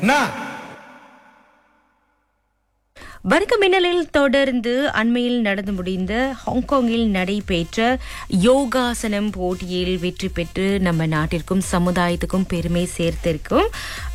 என்ன வர்க்க மின்னலில் தொடர்ந்து அண்மையில் நடந்து முடிந்த ஹாங்காங்கில் நடைபெற்ற யோகாசனம் போட்டியில் வெற்றி பெற்று நம்ம நாட்டிற்கும் சமுதாயத்துக்கும் பெருமை சேர்த்திருக்கும்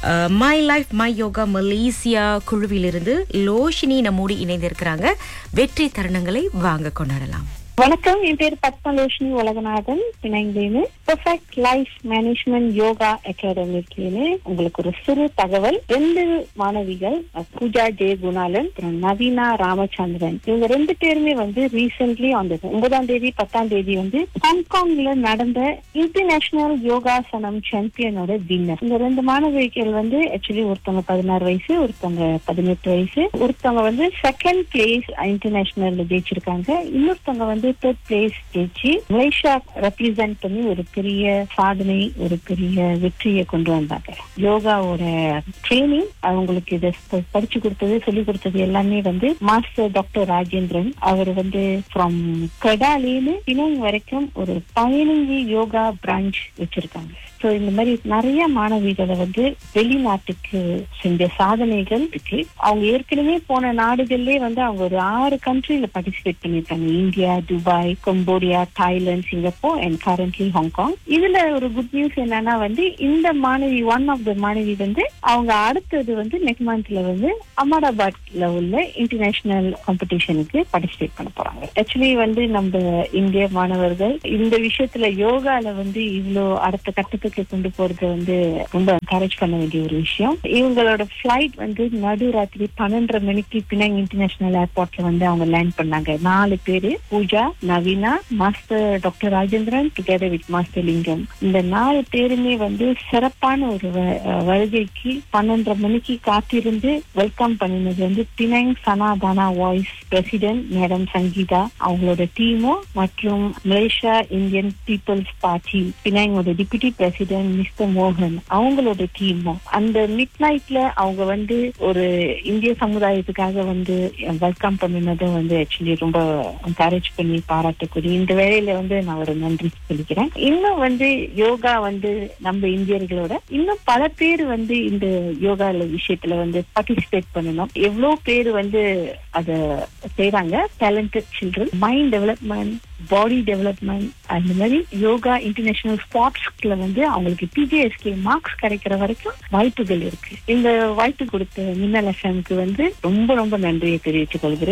my life my yoga Malaysia குழுவிலிருந்து லோஷினி நம்மோடு இணைந்திருக்கிறாங்க வெற்றி தருணங்களை வாங்க கொண்டாடலாம் வணக்கம் என் பேர் பத்மலோஷினி உலகநாதன் பிணைந்தேன்னு பெர்ஃபெக்ட் லைஃப் மேனேஜ்மெண்ட் யோகா அகாடமிக்குன்னு உங்களுக்கு ஒரு சிறு தகவல் ரெண்டு மாணவிகள் பூஜா ஜெய குணாலன் அப்புறம் நவீனா ராமச்சந்திரன் இவங்க ரெண்டு பேருமே வந்து ரீசென்ட்லி அந்த ஒன்பதாம் தேதி பத்தாம் தேதி வந்து ஹாங்காங்ல நடந்த இன்டர்நேஷனல் யோகாசனம் சாம்பியனோட வின்னர் இந்த ரெண்டு மாணவிகள் வந்து ஆக்சுவலி ஒருத்தவங்க பதினாறு வயசு ஒருத்தவங்க பதினெட்டு வயசு ஒருத்தவங்க வந்து செகண்ட் பிளேஸ் இன்டர்நேஷனல்ல ஜெயிச்சிருக்காங்க இன்னொருத்தவங்க வந்து தேர்ட் பிளேஸ் ஜெயிச்சு மலேசியா ரெப்ரசென்ட் பண்ணி ஒரு பெரிய சாதனை ஒரு பெரிய வெற்றியை கொண்டு வந்தாங்க யோகாவோட ட்ரைனிங் அவங்களுக்கு இதை ப- படிச்சு கொடுத்தது சொல்லி கொடுத்தது எல்லாமே வந்து மாஸ்டர் டாக்டர் ராஜேந்திரன் அவர் வந்து ஃப்ரம் கடாலேன்னு பிணம் வரைக்கும் ஒரு பதினஞ்சு யோகா பிரான்ச் வச்சிருக்காங்க சோ இந்த மாதிரி நிறைய மாணவிகளை வந்து வெளிநாட்டுக்கு செஞ்ச சாதனைகள் இருக்கு அவங்க ஏற்கனவே போன நாடுகள்லயே வந்து அவங்க ஒரு ஆறு கண்ட்ரில பார்ட்டிசிபேட் பண்ணிருக்காங்க India Dubai Cambodia Thailand Singapore and currently Hong Kong இதுல ஒரு குட் நியூஸ் என்னன்னா வந்து இந்த மாணவி ஒன் ஆஃப் த மாணவி வந்து அவங்க அடுத்தது வந்து நெக்ஸ்ட் மந்த்ல வந்து அகமதாபாத்ல உள்ள இன்டர்நேஷனல் காம்படிஷனுக்கு பார்ட்டிசிபேட் பண்ண போறாங்க ஆக்சுவலி வந்து நம்ம இந்திய மாணவர்கள் இந்த விஷயத்துல யோகால வந்து இவ்வளோ அடுத்த கட்டத்துக்கு கொண்டு போறது வந்து ரொம்ப என்கரேஜ் பண்ண வேண்டிய ஒரு விஷயம் இவங்களோட ஃபிளைட் வந்து நடுராத்திரி பன்னெண்டரை மணிக்கு பினாங் இன்டர்நேஷனல் ஏர்போர்ட்ல வந்து அவங்க லேண்ட் பண்ணாங்க நாலு பேரு Pooja Naveena master doctor Rajendran together with master Lingam இந்த நாலு பேருமே வந்து சிறப்பான ஒரு வ- அஹ் வருகைக்கு பன்னெண்டரை மணிக்கு காத்திருந்து வெல்கம் பண்ணினது வந்து Penang Sanathana voice president madam Sangeetha அவங்களோட டீமும் மற்றும் மலேசியா இந்தியன் பீப்புள்ஸ் பார்ட்டி பினாங்கோட டிப்யூட்டி பிரசிடென்ட் மிஸ்டர் மோகன் அவங்களோட டீமும் அந்த மிட் நைட்ல அவங்க வந்து ஒரு இந்திய சமுதாயத்துக்காக வந்து வெல்கம் பண்ணினதும் வந்து ஆக்சுவலி ரொம்ப என்கரேஜ் பண்ணி பாராட்டக்கூடிய இந்த வேலையில வந்து நான் ஒரு நன்றி சொல்லிக்கிறேன் இன்னும் வந்து யோகா வந்து நம்ம இந்தியர்களோட இன்னும் பல பேர் வந்து இந்த யோகா விஷயத்துல வந்து பார்ட்டிசிபேட் பண்ணணும் எவ்வளவு பேர் வந்து அத செய்றாங்க talented children mind development body development அந்த மாதிரி யோகா இன்டர்நேஷனல் ஸ்போர்ட்ஸ்ல வந்து அவங்களுக்கு பிஜேஎஸ்கே மார்க்ஸ் கிடைக்கிற வரைக்கும் வாய்ப்புகள் இருக்கு இந்த வாய்ப்பு கொடுத்த மின்னல் எஃப்எம்க்கு வந்து ரொம்ப ரொம்ப நன்றியை தெரிவித்துக் கொள்கிறேன்